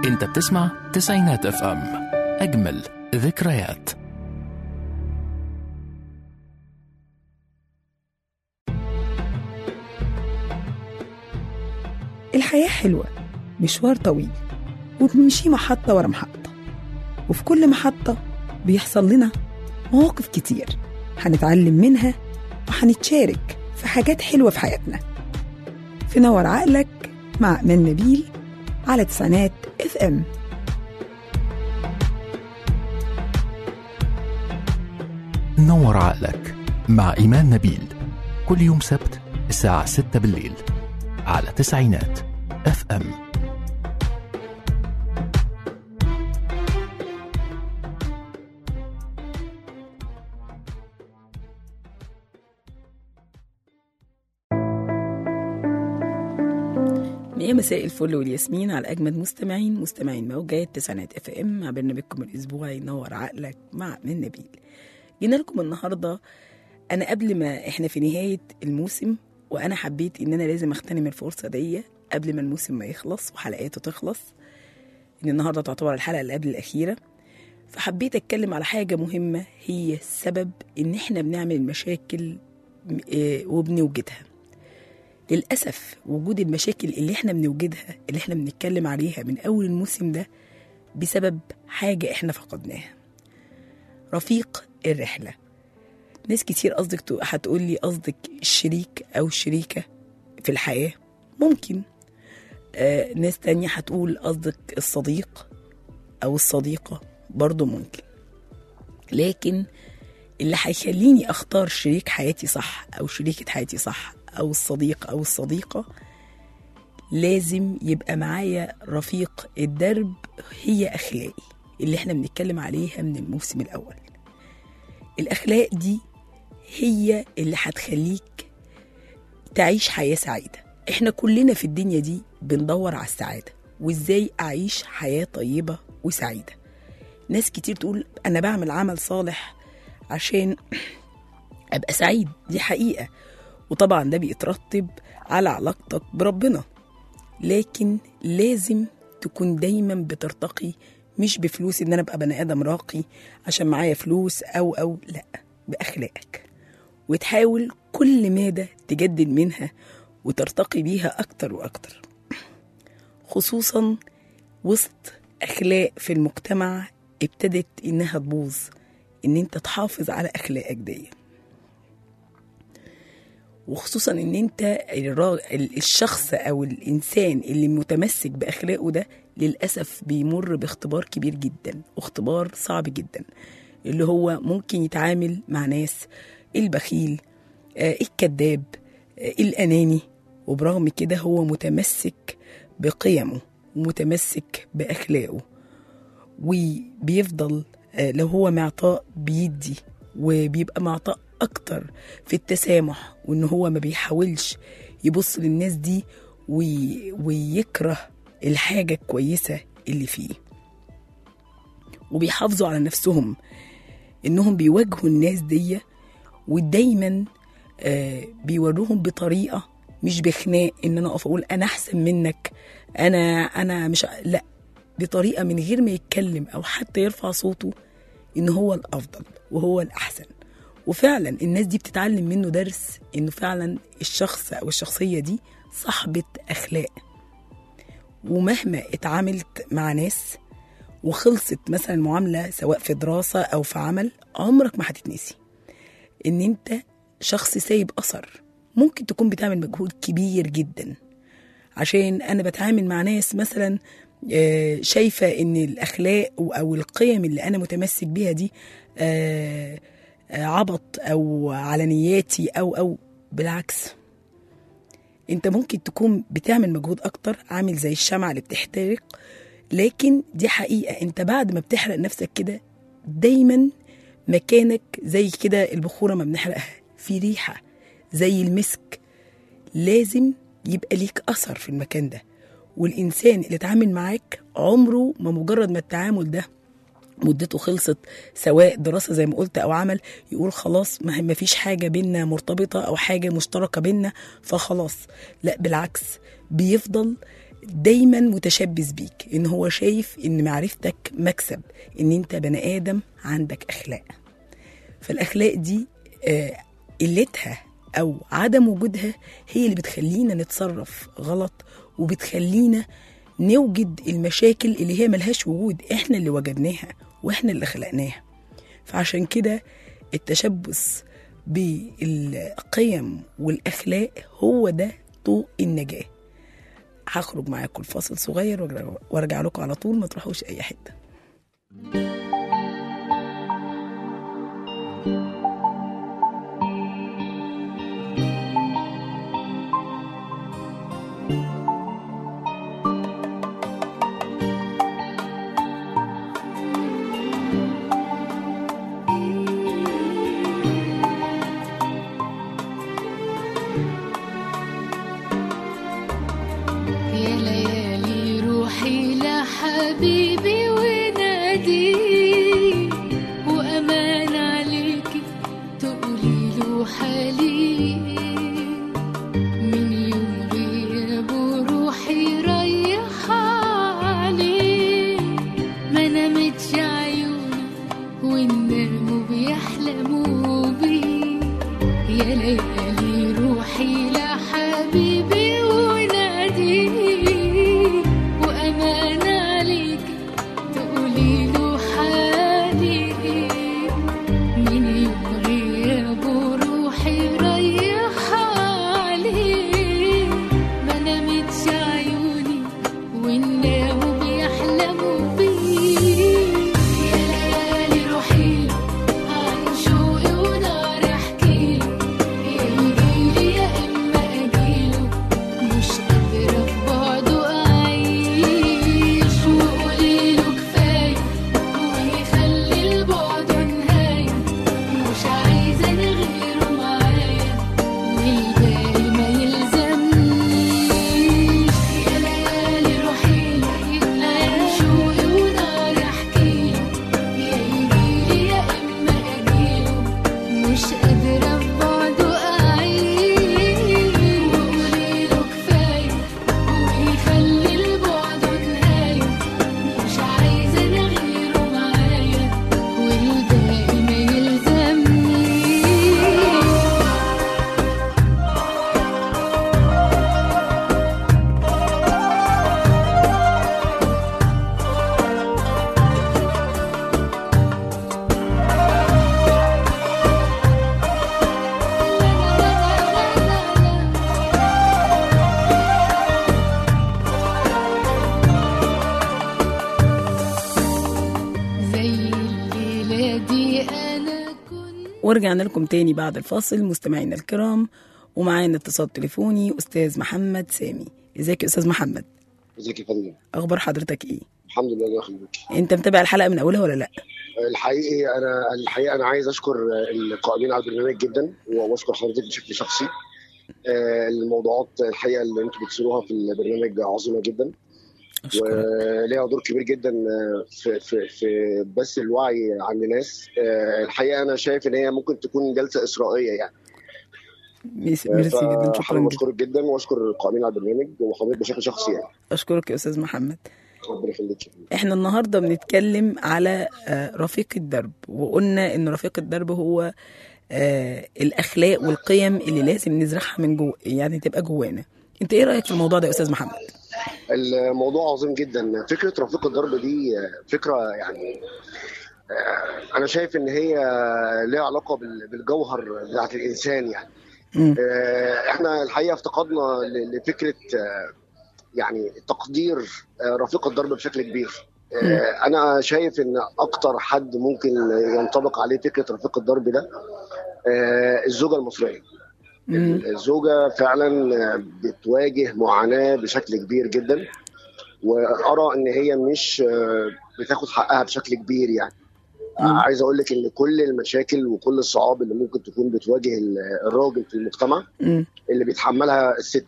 انت بتسمع تسعينات اف ام اجمل ذكريات الحياة حلوة مشوار طويل وبنمشي محطة ورا محطة وفي كل محطة بيحصل لنا مواقف كتير هنتعلم منها وهنتشارك في حاجات حلوة في حياتنا في نور عقلك مع أمان نبيل على تسعينات اف ام نور عقلك مع إيمان نبيل كل يوم سبت الساعة 6 بالليل على تسعينات اف ام يا مساء الفل والياسمين على اجمد مستمعين مستمعين موجات تسعينات اف ام مع برنامجكم الاسبوعي نور عقلك مع من نبيل جينا لكم النهارده انا قبل ما احنا في نهايه الموسم وانا حبيت ان انا لازم اغتنم الفرصه دي قبل ما الموسم ما يخلص وحلقاته تخلص ان النهارده تعتبر الحلقه اللي قبل الاخيره فحبيت اتكلم على حاجه مهمه هي السبب ان احنا بنعمل المشاكل آه، وبنوجدها للأسف وجود المشاكل اللي احنا بنوجدها اللي احنا بنتكلم عليها من أول الموسم ده بسبب حاجة احنا فقدناها رفيق الرحلة ناس كتير قصدك تو- هتقول لي قصدك الشريك أو الشريكة في الحياة ممكن آه ناس تانية هتقول قصدك الصديق أو الصديقة برضو ممكن لكن اللي هيخليني اختار شريك حياتي صح او شريكة حياتي صح او الصديق او الصديقة لازم يبقى معايا رفيق الدرب هي اخلاقي اللي احنا بنتكلم عليها من الموسم الاول الاخلاق دي هي اللي هتخليك تعيش حياة سعيدة احنا كلنا في الدنيا دي بندور على السعادة وازاي اعيش حياة طيبة وسعيدة ناس كتير تقول انا بعمل عمل صالح عشان ابقى سعيد دي حقيقه وطبعا ده بيترتب على علاقتك بربنا لكن لازم تكون دايما بترتقي مش بفلوس ان انا ابقى بني ادم راقي عشان معايا فلوس او او لا باخلاقك وتحاول كل مادة تجدد منها وترتقي بيها اكتر واكتر خصوصا وسط اخلاق في المجتمع ابتدت انها تبوظ ان انت تحافظ على اخلاقك دي وخصوصا ان انت الرا- الشخص او الانسان اللي متمسك باخلاقه ده للاسف بيمر باختبار كبير جدا واختبار صعب جدا اللي هو ممكن يتعامل مع ناس البخيل آه، الكذاب آه، الاناني وبرغم كده هو متمسك بقيمه ومتمسك باخلاقه وبيفضل آه، لو هو معطاء بيدي وبيبقى معطاء اكتر في التسامح وان هو ما بيحاولش يبص للناس دي وي ويكره الحاجة الكويسة اللي فيه وبيحافظوا على نفسهم انهم بيواجهوا الناس دي ودايما آه بيوروهم بطريقة مش بخناق ان انا اقف اقول انا احسن منك انا انا مش لا بطريقة من غير ما يتكلم او حتى يرفع صوته ان هو الافضل وهو الاحسن وفعلا الناس دي بتتعلم منه درس انه فعلا الشخص او الشخصيه دي صاحبه اخلاق ومهما اتعاملت مع ناس وخلصت مثلا معامله سواء في دراسه او في عمل عمرك ما هتتنسي ان انت شخص سايب اثر ممكن تكون بتعمل مجهود كبير جدا عشان انا بتعامل مع ناس مثلا آه، شايفه ان الاخلاق و- او القيم اللي انا متمسك بيها دي آه، آه، عبط او على نياتي او او بالعكس انت ممكن تكون بتعمل مجهود اكتر عامل زي الشمعة اللي بتحترق لكن دي حقيقة انت بعد ما بتحرق نفسك كده دايما مكانك زي كده البخورة ما بنحرقها في ريحة زي المسك لازم يبقى ليك أثر في المكان ده والإنسان اللي اتعامل معاك عمره ما مجرد ما التعامل ده مدته خلصت سواء دراسة زي ما قلت أو عمل يقول خلاص ما ما فيش حاجة بينا مرتبطة أو حاجة مشتركة بينا فخلاص لا بالعكس بيفضل دايما متشبث بيك ان هو شايف ان معرفتك مكسب ان انت بني ادم عندك اخلاق فالاخلاق دي آه، قلتها او عدم وجودها هي اللي بتخلينا نتصرف غلط وبتخلينا نوجد المشاكل اللي هي ملهاش وجود احنا اللي وجدناها واحنا اللي خلقناها فعشان كده التشبث بالقيم والاخلاق هو ده طوق النجاه هخرج معاكم الفاصل صغير وأرجع- وارجع لكم على طول ما تروحوش اي حته يا ليالي روحي لحبيبي ونادي وأمان عليكي تقولي له حالي من يوم غيابه روحي رايحة عليه ما نامتش عيوني والناموا بيحلموا بيه يا ليالي روحي لحبيبي ونادي وأمان عليك تقولي له حالي من يوم غيابه روحي رايحة عليه ما نامتش عيوني والناموا بيحلموا بيه يا ليالي روحي عن شوقي ونار احكيله يا يجيلي يا اما اجيله مش قادرة في بعده اعيش وقوليله كفاية ويخلي البعد نهاية مش عايزة انا غيره معايا والباقي ما يلزمنيش يا ليالي روحي عن شوقي ونار احكيله يا يجيلي يا اما اجيله مش قادرة في بعده أعيش وقوليله كفاية ويخلي البعد نهاية مش عايزة أنا غيره معايا والباقي ما يلزمنيش زي الليلة دي أنا كنت ورجعنا لكم تاني بعد الفاصل مستمعينا الكرام ومعانا اتصال تليفوني استاذ محمد سامي ازيك يا استاذ محمد ازيك يا فندم اخبار حضرتك ايه الحمد لله الله يخليك انت متابع الحلقه من اولها ولا لا الحقيقي انا الحقيقه انا عايز اشكر القائمين على البرنامج جدا واشكر حضرتك بشكل شخصي آه، الموضوعات الحقيقه اللي انتم بتثيروها في البرنامج عظيمه جدا اشكرك وليها دور كبير جدا آه، في في في بث الوعي عند الناس آه، الحقيقه انا شايف ان هي ممكن تكون جلسه اسرائيه يعني ميرسي ميرسي جدا شكرا حابب جدا اشكرك جدا واشكر القائمين على البرنامج وحضرتك بشكل شخصي يعني اشكرك يا استاذ محمد ربنا يخليك احنا النهارده بنتكلم على آه، رفيق الدرب وقلنا ان رفيق الدرب هو آه، الاخلاق والقيم اللي لازم نزرعها من جوه يعني تبقى جوانا انت ايه رايك في الموضوع ده يا استاذ محمد الموضوع عظيم جدا فكره رفيق الضرب دي فكره يعني آه، انا شايف ان هي ليها علاقه بال- بالجوهر بتاعت الانسان يعني مم. آه، احنا الحقيقه افتقدنا ل- لفكره آه، يعني تقدير آه، رفيق الضرب بشكل كبير آه، انا شايف ان اكتر حد ممكن ينطبق عليه فكره رفيق الضرب ده آه، الزوجه المصريه مم. الزوجة فعلا بتواجه معاناة بشكل كبير جدا وأرى إن هي مش بتاخد حقها بشكل كبير يعني مم. عايز أقول لك إن كل المشاكل وكل الصعاب اللي ممكن تكون بتواجه الراجل في المجتمع مم. اللي بيتحملها الست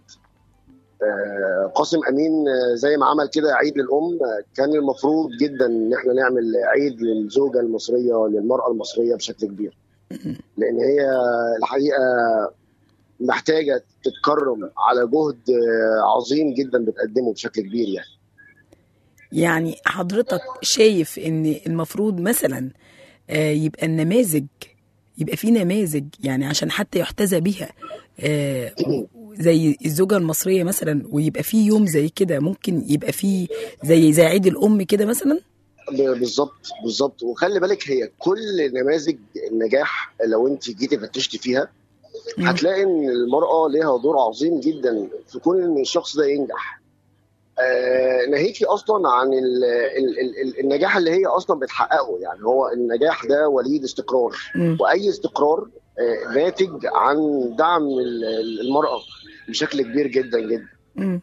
آه، قاسم امين آه، زي ما عمل كده عيد للام آه، كان المفروض جدا ان احنا نعمل عيد للزوجه المصريه للمراه المصريه بشكل كبير لان هي الحقيقه محتاجه تتكرم على جهد آه، عظيم جدا بتقدمه بشكل كبير يعني يعني حضرتك شايف ان المفروض مثلا آه، يبقى النماذج يبقى في نماذج يعني عشان حتى يحتذى بها آه، زي الزوجة المصرية مثلا ويبقى في يوم زي كده ممكن يبقى في زي زي عيد الأم كده مثلا ب- بالظبط بالظبط وخلي بالك هي كل نماذج النجاح لو انت جيتي فتشتي فيها مم. هتلاقي ان المراه ليها دور عظيم جدا في كون ان الشخص ده ينجح آه ناهيكي اصلا عن ال ال ال ال النجاح اللي هي اصلا بتحققه يعني هو النجاح ده وليد استقرار مم. واي استقرار آه ناتج عن دعم ال- ال- المراه بشكل كبير جدا جدا مم.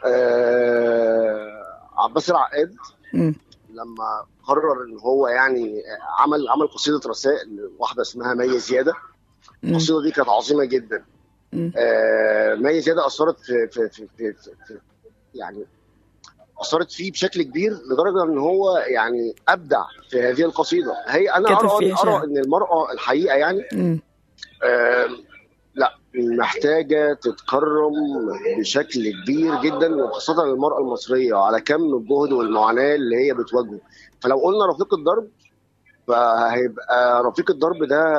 آه عباس العقاد مم. لما قرر ان هو يعني عمل عمل قصيده رسائل واحده اسمها مي زياده مم. القصيده دي كانت عظيمه جدا مم. آه، مي زياده اثرت في, في, في, في, في, في يعني اثرت فيه بشكل كبير لدرجه ان هو يعني ابدع في هذه القصيده هي انا كتب ارى فيها شعر. ارى ان المراه الحقيقه يعني مم. آه، لا محتاجه تتكرم بشكل كبير جدا وخاصه المراه المصريه على كم الجهد والمعاناه اللي هي بتواجهه فلو قلنا رفيق الضرب فهيبقى رفيق الضرب ده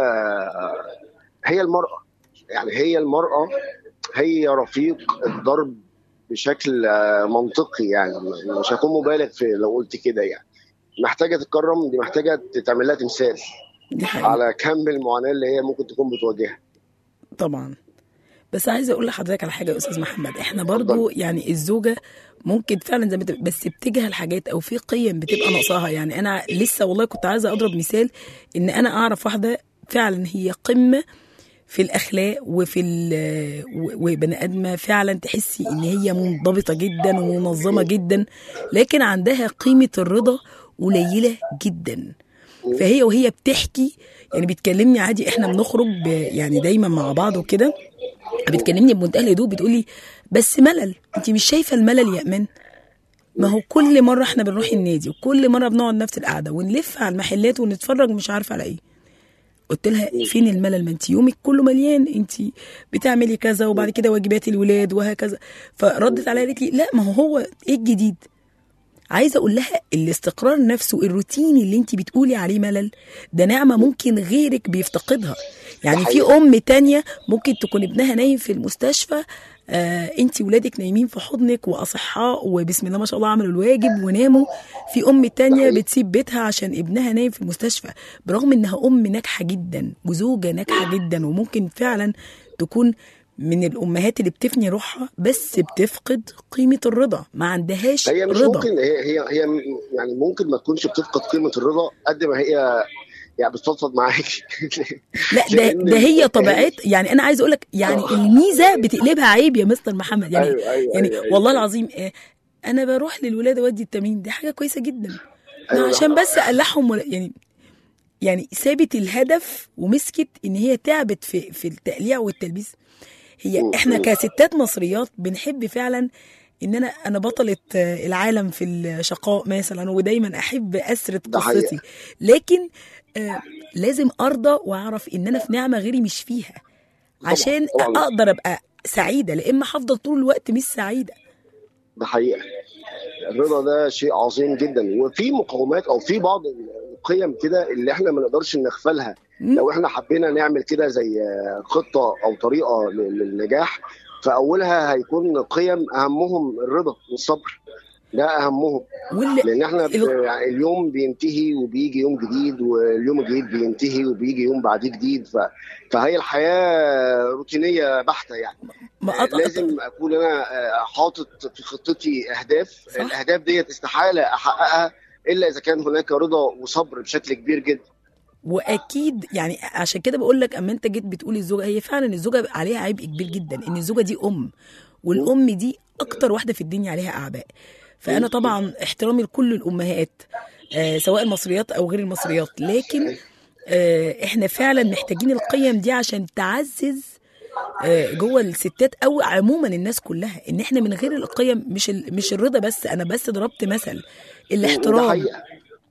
هي المراه يعني هي المراه هي رفيق الضرب بشكل آه، منطقي يعني مش هكون مبالغ في لو قلت كده يعني محتاجه تتكرم دي محتاجه تعمل لها تمثال دي حقيقة على كم المعاناه اللي هي ممكن تكون بتواجهها طبعا بس عايزه اقول لحضرتك على حاجه يا استاذ محمد احنا برضو يعني الزوجه ممكن فعلا زي ما انت بس بتجهل حاجات او في قيم بتبقى ناقصاها يعني انا لسه والله كنت عايزه اضرب مثال ان انا اعرف واحده فعلا هي قمه في الاخلاق وفي ال- و- وبني ادمه فعلا تحسي ان هي منضبطه جدا ومنظمه جدا لكن عندها قيمه الرضا قليله جدا فهي وهي بتحكي يعني بتكلمني عادي احنا بنخرج ب- يعني دايما مع بعض وكده بتكلمني بمنتهى الهدوء بتقولي بس ملل انت مش شايفه الملل يا امان ما هو كل مره احنا بنروح النادي وكل مره بنقعد نفس القعده ونلف على المحلات ونتفرج مش عارفه على ايه قلت لها فين الملل ما انت يومك كله مليان انت بتعملي كذا وبعد كده واجبات الولاد وهكذا فردت عليا قالت لي لا ما هو هو ايه الجديد عايزه اقول لها الاستقرار نفسه الروتين اللي انت بتقولي عليه ملل ده نعمه ممكن غيرك بيفتقدها يعني في حقيقة. ام تانية ممكن تكون ابنها نايم في المستشفى آه انت ولادك نايمين في حضنك واصحاء وبسم الله ما شاء الله عملوا الواجب وناموا في ام تانية حقيقة. بتسيب بيتها عشان ابنها نايم في المستشفى برغم انها ام ناجحه جدا وزوجه ناجحه جدا وممكن فعلا تكون من الامهات اللي بتفني روحها بس بتفقد قيمه الرضا ما عندهاش هي مش رضا ممكن هي هي هي يعني ممكن ما تكونش بتفقد قيمه الرضا قد ما هي يعني بتفضفض معاك لا ده لأن ده هي ال- طبيعت يعني انا عايز اقول لك يعني الميزه بتقلبها عيب يا مستر محمد يعني أيوة، أيوة، يعني أيوة، أيوة. والله العظيم آه، انا بروح للولاد اودي التمرين دي حاجه كويسه جدا ما أيوة. عشان بس اقلعهم ولا يعني يعني سابت الهدف ومسكت ان هي تعبت في في التقليع والتلبيس هي مم. احنا كستات مصريات بنحب فعلا ان انا انا بطله آه، العالم في الشقاء مثلا ودايما احب اسرد ده حقيقة. قصتي لكن آه لازم ارضى واعرف ان انا في نعمه غيري مش فيها طبعاً، عشان طبعاً. اقدر ابقى سعيده لا اما هفضل طول الوقت مش سعيده ده حقيقه الرضا ده شيء عظيم جدا وفي مقومات او في بعض القيم كده اللي احنا ما نقدرش نغفلها مم. لو احنا حبينا نعمل كده زي خطه او طريقه لل- للنجاح فاولها هيكون قيم اهمهم الرضا والصبر ده اهمهم واللي لان احنا ب- ال- يعني اليوم بينتهي وبيجي يوم جديد واليوم الجديد بينتهي وبيجي يوم بعديه جديد ف... فهي الحياه روتينيه بحته يعني ما آه، أط- لازم اكون انا آه، حاطط في خطتي اهداف صح. الاهداف ديت استحاله احققها الا اذا كان هناك رضا وصبر بشكل كبير جدا واكيد يعني عشان كده بقول لك اما انت جيت بتقول الزوجه هي فعلا الزوجه عليها عبء كبير جدا ان الزوجه دي ام والام دي اكتر واحده في الدنيا عليها اعباء فانا طبعا احترامي لكل الامهات آه سواء المصريات او غير المصريات لكن آه احنا فعلا محتاجين القيم دي عشان تعزز آه، جوه الستات او عموما الناس كلها ان احنا من غير القيم مش ال- مش الرضا بس انا بس ضربت مثل ده الاحترام حقيقه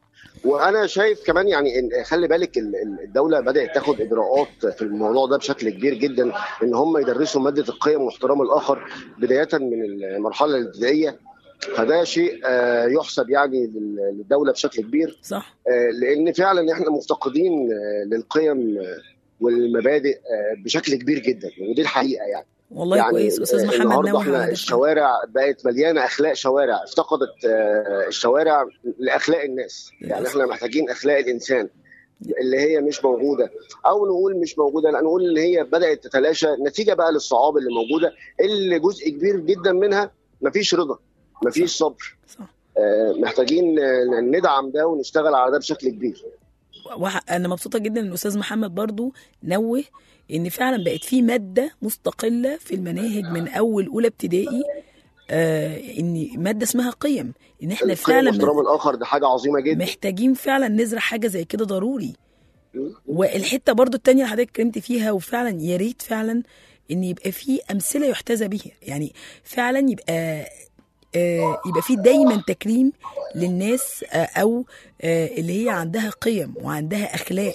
وانا شايف كمان يعني إن خلي بالك ال- ال- الدوله بدات تاخد اجراءات في الموضوع ده بشكل كبير جدا ان هم يدرسوا ماده القيم واحترام الاخر بدايه من المرحله الابتدائيه فده شيء آه، يحسب يعني لل- للدوله بشكل كبير صح آه، لان فعلا احنا مفتقدين آه، للقيم آه، والمبادئ آه، بشكل كبير جدا ودي الحقيقه يعني والله يعني كويس استاذ آه، محمد النهارده نوه احنا على ده الشوارع بقت مليانه اخلاق شوارع افتقدت آه، الشوارع لاخلاق الناس يعني للأسف. احنا محتاجين اخلاق الانسان اللي هي مش موجوده او نقول مش موجوده لا نقول اللي هي بدات تتلاشى نتيجه بقى للصعاب اللي موجوده اللي جزء كبير جدا منها مفيش رضا مفيش صبر صح آه، محتاجين آه، ندعم ده ونشتغل على ده بشكل كبير وح- انا مبسوطه جدا ان الاستاذ محمد برضو نوه ان فعلا بقت في ماده مستقله في المناهج من اول اولى ابتدائي آه ان ماده اسمها قيم ان احنا القيم فعلا واحترام الاخر ده حاجه عظيمه جدا محتاجين فعلا نزرع حاجه زي كده ضروري والحته برضو التانية اللي حضرتك اتكلمت فيها وفعلا يا ريت فعلا ان يبقى في امثله يحتذى بها يعني فعلا يبقى آه يبقى في دايما تكريم للناس آه او آه اللي هي عندها قيم وعندها اخلاق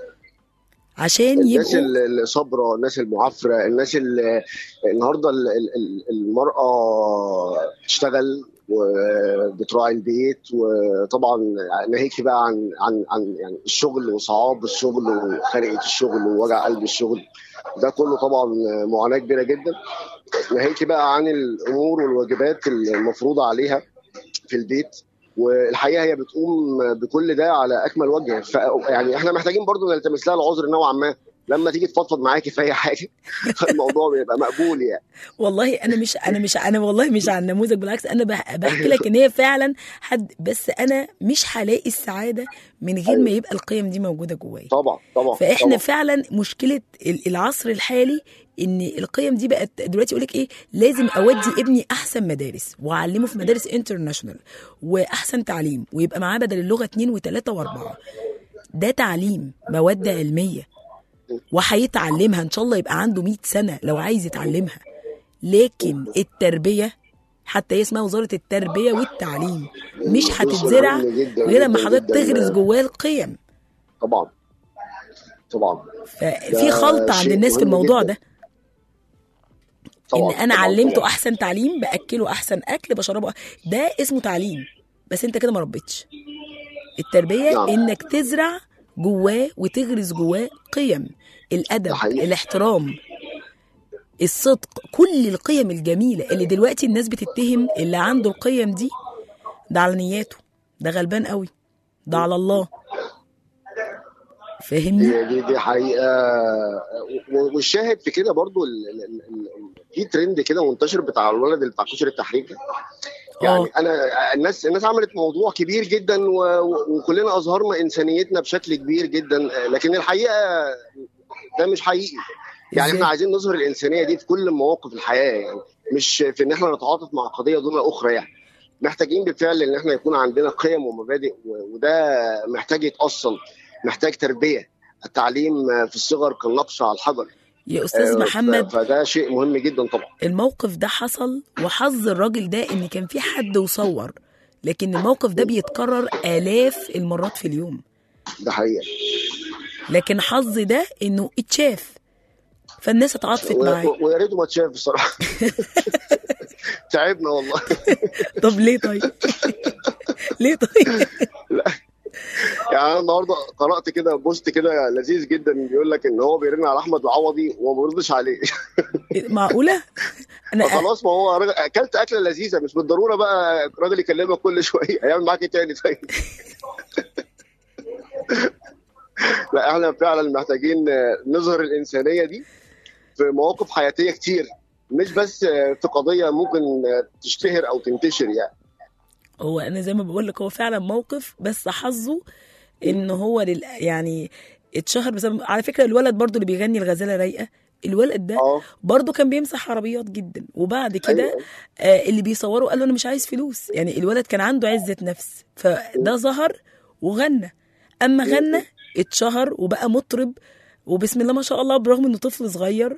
عشان الناس يبقوا ال- الصابره الناس المعافره الناس اللي النهارده ال- ال- ال- المراه بتشتغل وبتراعي البيت وطبعا ناهيك بقى عن عن عن يعني الشغل وصعاب الشغل وخنقه الشغل ووجع قلب الشغل ده كله طبعا معاناه كبيره جدا ناهيك بقى عن الامور والواجبات المفروضه عليها في البيت والحقيقه هي بتقوم بكل ده على اكمل وجه ف يعني احنا محتاجين برضو نلتمس لها العذر نوعا ما لما تيجي تفضفض معاكي في اي حاجه الموضوع بيبقى مقبول يعني والله انا مش انا مش انا والله مش عن نموذج بالعكس انا بح- بحكي لك ان هي فعلا حد بس انا مش هلاقي السعاده من غير ما يبقى القيم دي موجوده جوايا طبعا طبعا فاحنا طبعا. فعلا مشكله ال- العصر الحالي ان القيم دي بقت دلوقتي يقول لك ايه لازم اودي ابني احسن مدارس واعلمه في مدارس انترناشونال واحسن تعليم ويبقى معاه بدل اللغه اتنين وتلاته واربعه ده تعليم مواد علميه وهيتعلمها ان شاء الله يبقى عنده 100 سنه لو عايز يتعلمها لكن التربيه حتى هي اسمها وزاره التربيه والتعليم مش جزء هتتزرع مهم جدا غير لما جدا حضرتك جدا. تغرس جواه القيم طبعا طبعا ففي ده خلط عند شيء الناس في مهم الموضوع جدا. ده طبعا ان انا طبعاً، علمته طبعاً. احسن تعليم باكله احسن اكل بشربه ده اسمه تعليم بس انت كده ما ربيتش التربيه نعم. انك تزرع جواه وتغرس جواه قيم الادب ده حقيقي. الاحترام الصدق كل القيم الجميله اللي دلوقتي الناس بتتهم اللي عنده القيم دي ده على نياته ده غلبان قوي ده على الله فاهمني دي دي, دي حقيقه و- والشاهد في كده برضو ال- ال- ال- ال- في ترند كده منتشر بتاع الولد اللي بتاع كشري التحرير ده. يعني اه انا الناس الناس عملت موضوع كبير جدا و- و- وكلنا اظهرنا انسانيتنا بشكل كبير جدا لكن الحقيقه ده مش حقيقي يعني إزاي؟ احنا عايزين نظهر الانسانيه دي في كل مواقف الحياه يعني مش في ان احنا نتعاطف مع قضيه دون اخرى يعني محتاجين بالفعل ان احنا يكون عندنا قيم ومبادئ و- وده محتاج يتاصل محتاج تربيه التعليم في الصغر كالنقش على الحجر يا استاذ آه، محمد ف- فده شيء مهم جدا طبعا الموقف ده حصل وحظ الراجل ده ان كان في حد وصور لكن الموقف ده بيتكرر آلاف المرات في اليوم ده حقيقه لكن حظ ده انه اتشاف فالناس اتعاطفت و- معاه و- ويا ريته ما اتشاف بصراحه تعبنا والله طب ليه طيب ليه طيب يعني انا النهارده قرات كده بوست كده لذيذ جدا بيقول لك ان هو بيرن على احمد العوضي وما بيردش عليه معقوله انا خلاص ما هو راجل- اكلت اكله لذيذه مش بالضروره بقى راجل يكلمك كل شويه هيعمل معاك ايه تاني طيب لا احنا فعلا محتاجين نظهر الانسانيه دي في مواقف حياتيه كتير مش بس في قضيه ممكن تشتهر او تنتشر يعني هو انا زي ما بقول لك هو فعلا موقف بس حظه ان هو لل... يعني اتشهر بسبب على فكره الولد برضو اللي بيغني الغزاله رايقه الولد ده اه برضه كان بيمسح عربيات جدا وبعد كده أيوة. آه اللي بيصوروا قال له انا مش عايز فلوس يعني الولد كان عنده عزه نفس فده ظهر وغنى اما غنى اتشهر وبقى مطرب وبسم الله ما شاء الله برغم انه طفل صغير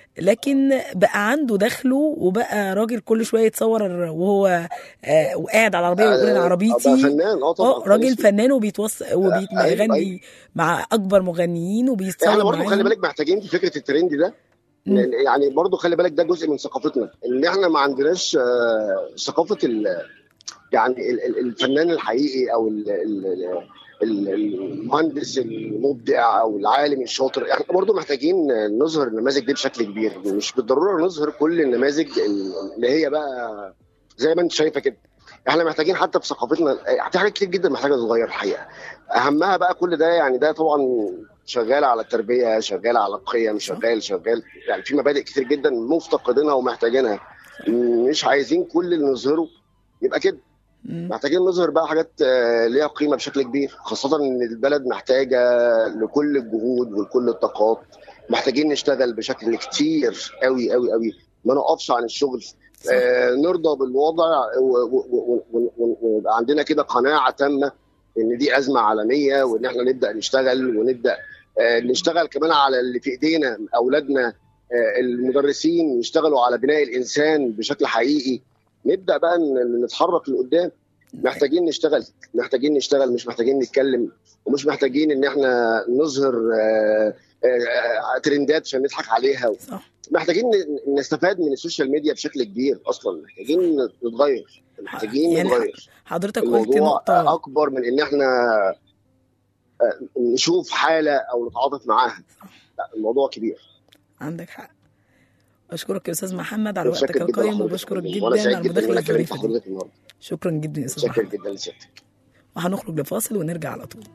لكن بقى عنده دخله وبقى راجل كل شويه يتصور وهو آه، وقاعد على العربيه ويقول انا آه، عربيتي بقى فنان اه طبعا اه راجل اسمه. فنان وبيتوص أيوة، وبيغني أيوة. مع اكبر مغنيين وبيتصور احنا برضه معاهم. خلي بالك محتاجين في فكره الترند ده مم. يعني برضه خلي بالك ده جزء من ثقافتنا ان احنا ما عندناش آه، ثقافه ال يعني ال- ال- الفنان الحقيقي او ال- ال- ال- ال- المهندس المبدع او العالم الشاطر احنا برضه محتاجين نظهر النماذج دي بشكل كبير مش بالضروره نظهر كل النماذج اللي هي بقى زي ما انت شايفه كده احنا محتاجين حتى في ثقافتنا في حاجات كتير جدا محتاجه تتغير الحقيقه اهمها بقى كل ده يعني ده طبعا شغال على التربيه شغال على القيم شغال شغال يعني في مبادئ كتير جدا مفتقدينها ومحتاجينها مش عايزين كل اللي نظهره يبقى كده مم. محتاجين نظهر بقى حاجات آه، ليها قيمه بشكل كبير خاصه ان البلد محتاجه لكل الجهود ولكل الطاقات محتاجين نشتغل بشكل كتير قوي قوي قوي ما نقفش عن الشغل صح. آه، نرضى بالوضع و- و- و- و- و- ويبقى عندنا كده قناعه تامه ان دي ازمه عالميه وان احنا نبدا نشتغل ونبدا آه، نشتغل كمان على اللي في ايدينا اولادنا آه، المدرسين يشتغلوا على بناء الانسان بشكل حقيقي نبدا بقى ن- نتحرك لقدام محتاجين نشتغل محتاجين نشتغل مش محتاجين نتكلم ومش محتاجين ان احنا نظهر آه، آه، ترندات عشان نضحك عليها صح محتاجين ن- نستفاد من السوشيال ميديا بشكل كبير اصلا محتاجين نتغير محتاجين يعني نتغير حضرتك قلت الموضوع نقطه اكبر من ان احنا آه، نشوف حاله او نتعاطف معاها لا الموضوع كبير عندك حق اشكرك يا استاذ محمد على وقتك متشكر جدا القيم لحضرتك وبشكرك يا جدا فندم. وانا على سعيد جدا ان المداخله انا كلمت الظريفه دي حضرتك النهارده شكرا جدا يا استاذ متشكر محمد جدا لسيادتك وهنخرج لفاصل ونرجع على طول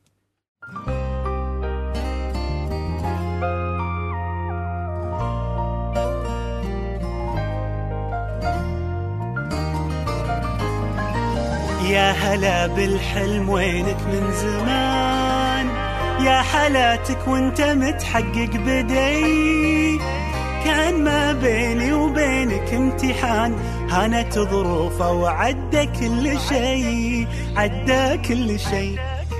يا هلا بالحلم وينك من زمان يا حالاتك وانت متحقق بدي كان ما بيني وبينك امتحان هانت ظروفه وعدى كل شيء عدى كل شيء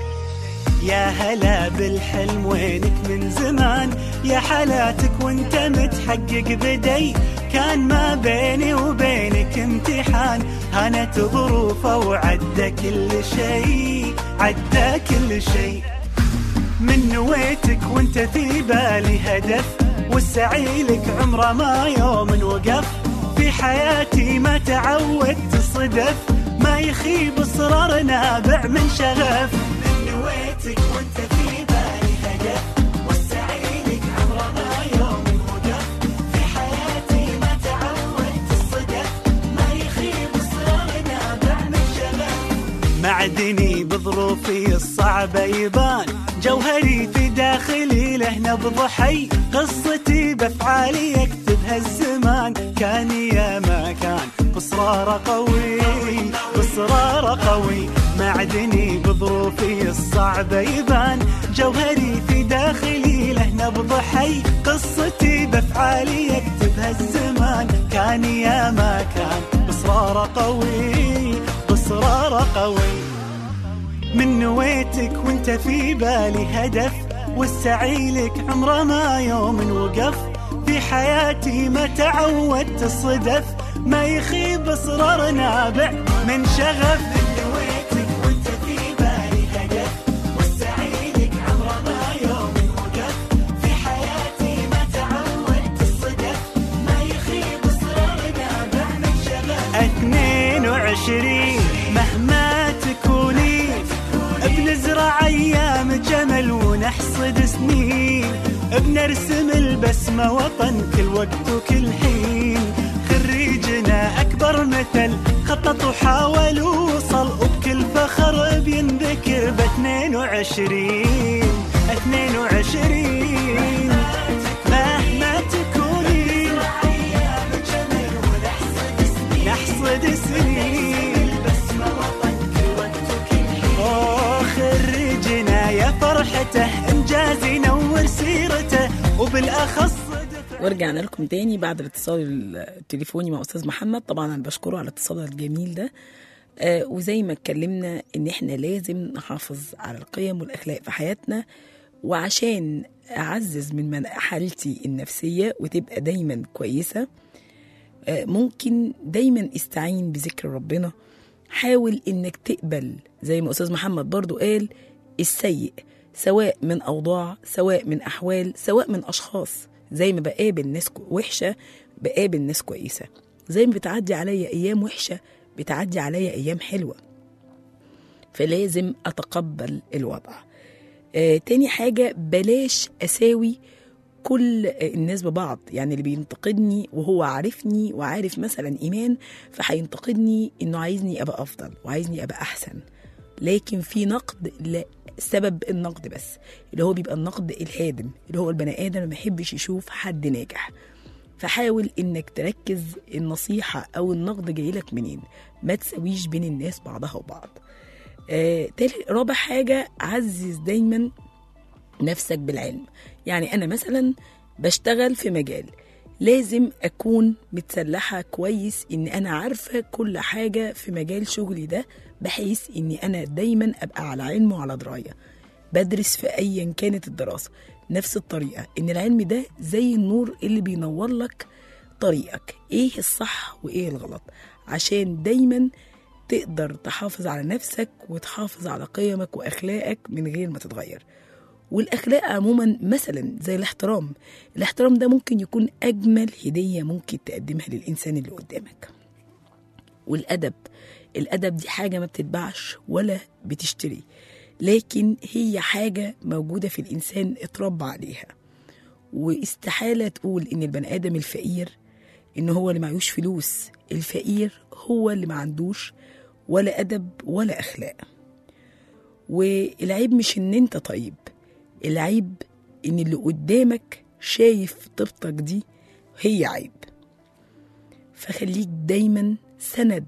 يا هلا بالحلم وينك من زمان يا حالاتك وانت متحقق بدي كان ما بيني وبينك امتحان هانت ظروفه وعدى كل شيء عدى كل شيء من نويتك وانت في بالي هدف والسعي لك عمره ما يوم وقف في حياتي ما تعودت صدف ما يخيب اصرار نابع من شغف من نويتك وانت في بالي هدف والسعي لك عمره ما يوم وقف في حياتي ما تعودت الصدف ما يخيب اصرار نابع من شغف معدني بظروفي الصعبة يبان جوهري في داخلي له نبض حي قصتي بافعالي يكتبها الزمان كان يا ما كان بصرار قوي بصرار قوي معدني بظروفي الصعبة يبان جوهري في داخلي له نبض حي قصتي بافعالي يكتبها الزمان كان يا ما كان بصرار قوي بصرار قوي من نويتك وانت في بالي هدف والسعي لك عمره ما يوم وقف في حياتي ما تعودت الصدف ما يخيب اصرار نابع من شغف من نويتك وانت في بالي هدف والسعي لك عمره ما يوم وقف في حياتي ما تعودت الصدف ما يخيب اصرار نابع من شغف اثنين وعشرين مهما تكونين بنزرع ايام جمل ونحصد سنين بنرسم البسمة وطن كل وقت وكل حين خريجنا اكبر مثل خطط وحاول ووصل وبكل فخر بينذكر ب 22 22 مهما تكونين نحصد سنين أوه خريجنا يا فرحته انجاز ينور سيرته وبالاخص ورجعنا لكم تاني بعد الاتصال التليفوني مع استاذ محمد طبعا انا بشكره على اتصاله الجميل ده آه وزي ما اتكلمنا ان احنا لازم نحافظ على القيم والاخلاق في حياتنا وعشان أعزز من من حالتي النفسية وتبقى دايما كويسة آه، ممكن دايما استعين بذكر ربنا حاول انك تقبل زي ما استاذ محمد برضو قال السيء سواء من اوضاع سواء من احوال سواء من اشخاص زي ما بقابل ناس كو- وحشه بقابل ناس كويسه زي ما بتعدي عليا ايام وحشه بتعدي عليا ايام حلوه فلازم اتقبل الوضع آه تاني حاجه بلاش اساوي كل الناس ببعض يعني اللي بينتقدني وهو عارفني وعارف مثلا ايمان فهينتقدني انه عايزني ابقى افضل وعايزني ابقى احسن لكن في نقد لسبب النقد بس اللي هو بيبقى النقد الهادم اللي هو البني ادم ما بيحبش يشوف حد ناجح فحاول انك تركز النصيحه او النقد جاي لك منين ما تسويش بين الناس بعضها وبعض آه تالت رابع حاجه عزز دايما نفسك بالعلم يعني أنا مثلا بشتغل في مجال لازم أكون متسلحة كويس إن أنا عارفة كل حاجة في مجال شغلي ده بحيث إني أنا دايما أبقى على علم وعلى دراية بدرس في أيا كانت الدراسة نفس الطريقة إن العلم ده زي النور اللي بينور لك طريقك إيه الصح وإيه الغلط عشان دايما تقدر تحافظ على نفسك وتحافظ على قيمك وأخلاقك من غير ما تتغير والاخلاق عموما مثلا زي الاحترام الاحترام ده ممكن يكون اجمل هديه ممكن تقدمها للانسان اللي قدامك والادب الادب دي حاجه ما بتتباعش ولا بتشتري لكن هي حاجه موجوده في الانسان اتربى عليها واستحاله تقول ان البني ادم الفقير ان هو اللي معيوش فلوس الفقير هو اللي ما عندوش ولا ادب ولا اخلاق والعيب مش ان انت طيب العيب ان اللي قدامك شايف طيبتك دي هي عيب فخليك دايما سند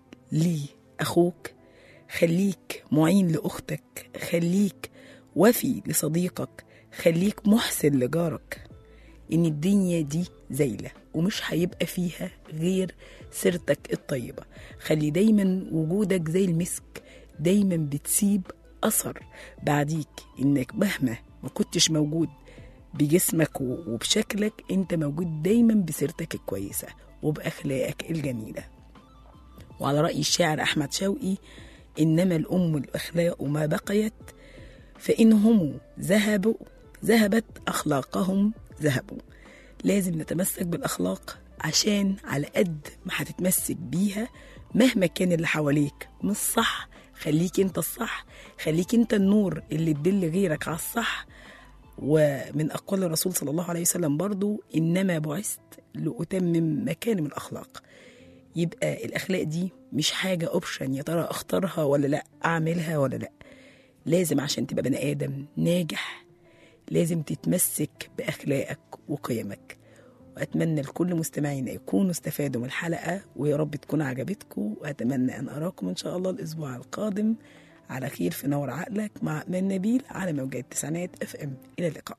لأخوك خليك معين لأختك خليك وفي لصديقك خليك محسن لجارك إن الدنيا دي زايلة ومش هيبقى فيها غير سيرتك الطيبة خلي دايما وجودك زي المسك دايما بتسيب أثر بعديك إنك مهما ما كنتش موجود بجسمك و- وبشكلك انت موجود دايما بسيرتك الكويسة وبأخلاقك الجميلة وعلى رأي الشاعر أحمد شوقي إنما الأم الأخلاق ما بقيت فإنهم ذهبوا ذهبت أخلاقهم ذهبوا لازم نتمسك بالأخلاق عشان على قد ما هتتمسك بيها مهما كان اللي حواليك مش صح خليك انت الصح خليك انت النور اللي تدل غيرك على الصح ومن أقوال الرسول صلى الله عليه وسلم برضو إنما بعثت لأتمم مكارم الأخلاق يبقى الأخلاق دي مش حاجة أوبشن يا ترى أختارها ولا لأ أعملها ولا لأ لازم عشان تبقى بني آدم ناجح لازم تتمسك بأخلاقك وقيمك وأتمنى لكل مستمعينا يكونوا استفادوا من الحلقة ويا رب تكون عجبتكم وأتمنى أن أراكم إن شاء الله الأسبوع القادم على خير في نور عقلك مع من نبيل على موجات التسعينات اف ام إلى اللقاء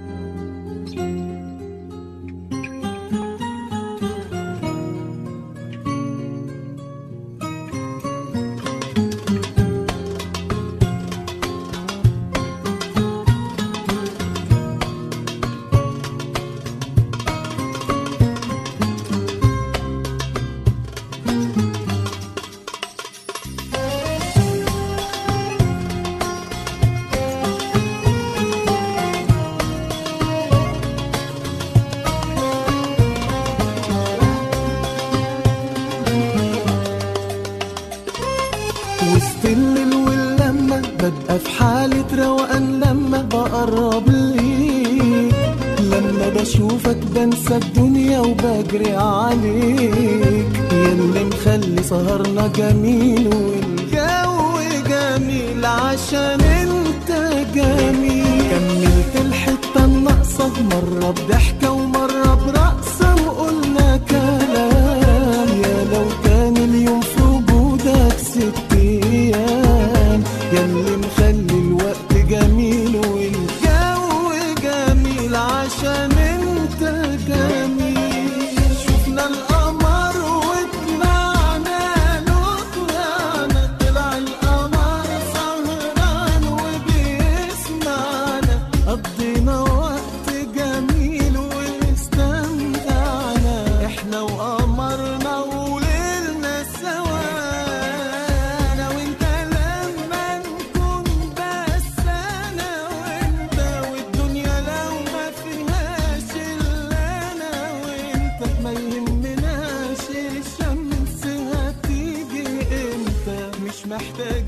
وسط الليل واللمة ببقى في حالة روقان لما بقرب ليك لما بشوفك بنسى الدنيا وبجري عليك ياللي مخلي سهرنا جميل والجو جميل عشان انت جميل كملت الحتة الناقصة مرة بضحكة ومرة برقصة وقلنا كلام يا لو كان اليوم في وجودك ست ايام ياللي مخلي الوقت جميل والجو جميل عشان انت جميل شفنا القمر وطلعنا له طلعنا طلع القمر سهران وبيسمعنا محتاج